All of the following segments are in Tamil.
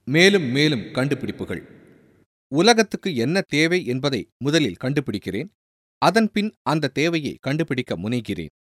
மேலும் மேலும் கண்டுபிடிப்புகள் உலகத்துக்கு என்ன தேவை என்பதை முதலில் கண்டுபிடிக்கிறேன் அதன்பின் அந்த தேவையை கண்டுபிடிக்க முனைகிறேன்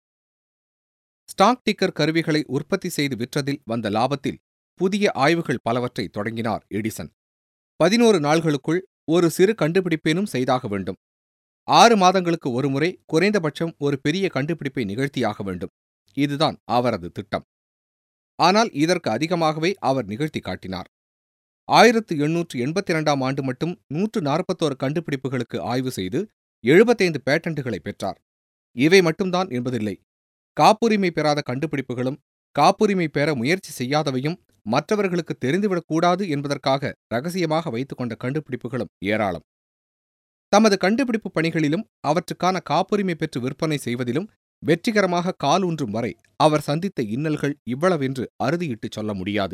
ஸ்டாக் டிக்கர் கருவிகளை உற்பத்தி செய்து விற்றதில் வந்த லாபத்தில் புதிய ஆய்வுகள் பலவற்றை தொடங்கினார் எடிசன் பதினோரு நாள்களுக்குள் ஒரு சிறு கண்டுபிடிப்பேனும் செய்தாக வேண்டும் ஆறு மாதங்களுக்கு ஒருமுறை குறைந்தபட்சம் ஒரு பெரிய கண்டுபிடிப்பை நிகழ்த்தியாக வேண்டும் இதுதான் அவரது திட்டம் ஆனால் இதற்கு அதிகமாகவே அவர் நிகழ்த்தி காட்டினார் ஆயிரத்து எண்ணூற்று எண்பத்தி இரண்டாம் ஆண்டு மட்டும் நூற்று நாற்பத்தோரு கண்டுபிடிப்புகளுக்கு ஆய்வு செய்து எழுபத்தைந்து பேட்டன்ட்டுகளை பெற்றார் இவை மட்டும்தான் என்பதில்லை காப்புரிமை பெறாத கண்டுபிடிப்புகளும் காப்புரிமை பெற முயற்சி செய்யாதவையும் மற்றவர்களுக்கு தெரிந்துவிடக்கூடாது என்பதற்காக ரகசியமாக வைத்துக்கொண்ட கண்டுபிடிப்புகளும் ஏராளம் தமது கண்டுபிடிப்பு பணிகளிலும் அவற்றுக்கான காப்புரிமை பெற்று விற்பனை செய்வதிலும் வெற்றிகரமாக கால் ஊன்றும் வரை அவர் சந்தித்த இன்னல்கள் இவ்வளவென்று அறுதியிட்டுச் சொல்ல முடியாது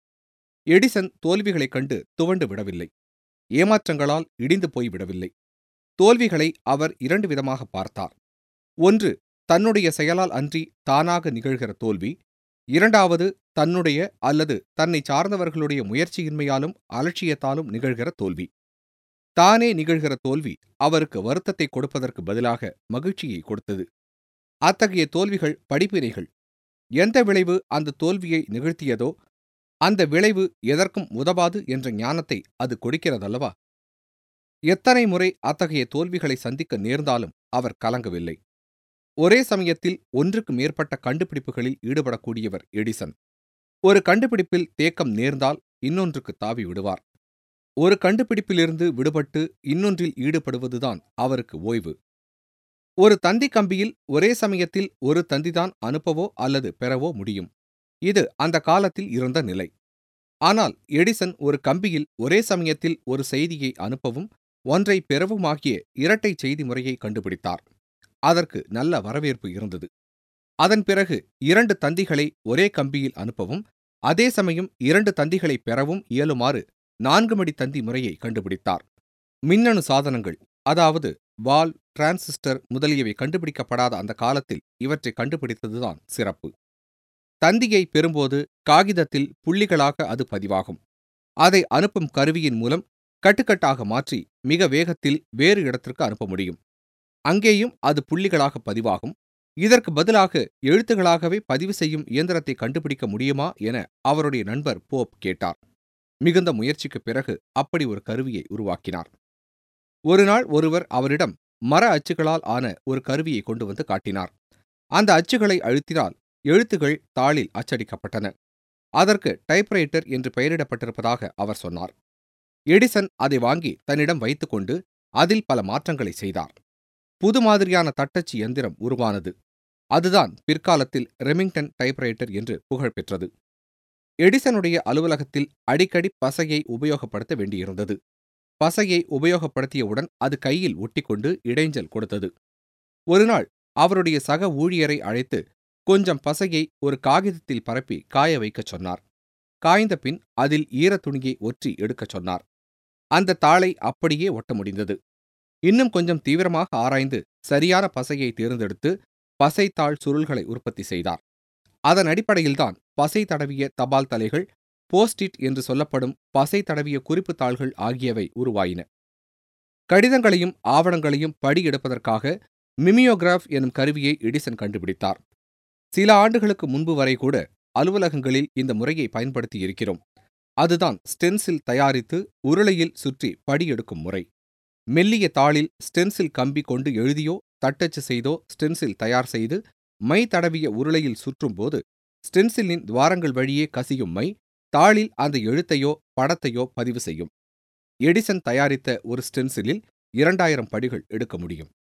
எடிசன் தோல்விகளைக் கண்டு துவண்டு விடவில்லை ஏமாற்றங்களால் இடிந்து போய்விடவில்லை தோல்விகளை அவர் இரண்டு விதமாக பார்த்தார் ஒன்று தன்னுடைய செயலால் அன்றி தானாக நிகழ்கிற தோல்வி இரண்டாவது தன்னுடைய அல்லது தன்னை சார்ந்தவர்களுடைய முயற்சியின்மையாலும் அலட்சியத்தாலும் நிகழ்கிற தோல்வி தானே நிகழ்கிற தோல்வி அவருக்கு வருத்தத்தை கொடுப்பதற்கு பதிலாக மகிழ்ச்சியை கொடுத்தது அத்தகைய தோல்விகள் படிப்பினைகள் எந்த விளைவு அந்த தோல்வியை நிகழ்த்தியதோ அந்த விளைவு எதற்கும் உதவாது என்ற ஞானத்தை அது கொடுக்கிறதல்லவா எத்தனை முறை அத்தகைய தோல்விகளை சந்திக்க நேர்ந்தாலும் அவர் கலங்கவில்லை ஒரே சமயத்தில் ஒன்றுக்கு மேற்பட்ட கண்டுபிடிப்புகளில் ஈடுபடக்கூடியவர் எடிசன் ஒரு கண்டுபிடிப்பில் தேக்கம் நேர்ந்தால் இன்னொன்றுக்கு தாவி விடுவார் ஒரு கண்டுபிடிப்பிலிருந்து விடுபட்டு இன்னொன்றில் ஈடுபடுவதுதான் அவருக்கு ஓய்வு ஒரு தந்தி கம்பியில் ஒரே சமயத்தில் ஒரு தந்திதான் அனுப்பவோ அல்லது பெறவோ முடியும் இது அந்த காலத்தில் இருந்த நிலை ஆனால் எடிசன் ஒரு கம்பியில் ஒரே சமயத்தில் ஒரு செய்தியை அனுப்பவும் ஒன்றை பெறவுமாகிய இரட்டை செய்தி முறையை கண்டுபிடித்தார் அதற்கு நல்ல வரவேற்பு இருந்தது அதன் பிறகு இரண்டு தந்திகளை ஒரே கம்பியில் அனுப்பவும் அதே சமயம் இரண்டு தந்திகளை பெறவும் இயலுமாறு நான்கு மடி தந்தி முறையை கண்டுபிடித்தார் மின்னணு சாதனங்கள் அதாவது வால் டிரான்சிஸ்டர் முதலியவை கண்டுபிடிக்கப்படாத அந்த காலத்தில் இவற்றை கண்டுபிடித்ததுதான் சிறப்பு தந்தியை பெறும்போது காகிதத்தில் புள்ளிகளாக அது பதிவாகும் அதை அனுப்பும் கருவியின் மூலம் கட்டுக்கட்டாக மாற்றி மிக வேகத்தில் வேறு இடத்திற்கு அனுப்ப முடியும் அங்கேயும் அது புள்ளிகளாக பதிவாகும் இதற்கு பதிலாக எழுத்துகளாகவே பதிவு செய்யும் இயந்திரத்தை கண்டுபிடிக்க முடியுமா என அவருடைய நண்பர் போப் கேட்டார் மிகுந்த முயற்சிக்குப் பிறகு அப்படி ஒரு கருவியை உருவாக்கினார் ஒருநாள் ஒருவர் அவரிடம் மர அச்சுகளால் ஆன ஒரு கருவியை கொண்டு வந்து காட்டினார் அந்த அச்சுகளை அழுத்தினால் எழுத்துகள் தாளில் அச்சடிக்கப்பட்டன அதற்கு டைப்ரைட்டர் என்று பெயரிடப்பட்டிருப்பதாக அவர் சொன்னார் எடிசன் அதை வாங்கி தன்னிடம் வைத்துக்கொண்டு அதில் பல மாற்றங்களை செய்தார் புது மாதிரியான தட்டச்சு எந்திரம் உருவானது அதுதான் பிற்காலத்தில் ரெமிங்டன் டைப்ரைட்டர் என்று புகழ் பெற்றது எடிசனுடைய அலுவலகத்தில் அடிக்கடி பசையை உபயோகப்படுத்த வேண்டியிருந்தது பசையை உபயோகப்படுத்தியவுடன் அது கையில் ஒட்டிக்கொண்டு இடைஞ்சல் கொடுத்தது ஒருநாள் அவருடைய சக ஊழியரை அழைத்து கொஞ்சம் பசையை ஒரு காகிதத்தில் பரப்பி காய வைக்கச் சொன்னார் காய்ந்த பின் அதில் ஈரத் துணியை ஒற்றி எடுக்கச் சொன்னார் அந்த தாளை அப்படியே ஒட்ட முடிந்தது இன்னும் கொஞ்சம் தீவிரமாக ஆராய்ந்து சரியான பசையை தேர்ந்தெடுத்து பசைத்தாள் சுருள்களை உற்பத்தி செய்தார் அதன் அடிப்படையில்தான் பசை தடவிய தபால் தலைகள் போஸ்டிட் என்று சொல்லப்படும் பசை தடவிய குறிப்பு தாள்கள் ஆகியவை உருவாயின கடிதங்களையும் ஆவணங்களையும் படி எடுப்பதற்காக மிமியோகிராஃப் எனும் கருவியை எடிசன் கண்டுபிடித்தார் சில ஆண்டுகளுக்கு முன்பு வரை கூட அலுவலகங்களில் இந்த முறையை பயன்படுத்தி இருக்கிறோம் அதுதான் ஸ்டென்சில் தயாரித்து உருளையில் சுற்றி படி எடுக்கும் முறை மெல்லிய தாளில் ஸ்டென்சில் கம்பி கொண்டு எழுதியோ தட்டச்சு செய்தோ ஸ்டென்சில் தயார் செய்து மை தடவிய உருளையில் சுற்றும் போது ஸ்டென்சிலின் துவாரங்கள் வழியே கசியும் மை தாளில் அந்த எழுத்தையோ படத்தையோ பதிவு செய்யும் எடிசன் தயாரித்த ஒரு ஸ்டென்சிலில் இரண்டாயிரம் படிகள் எடுக்க முடியும்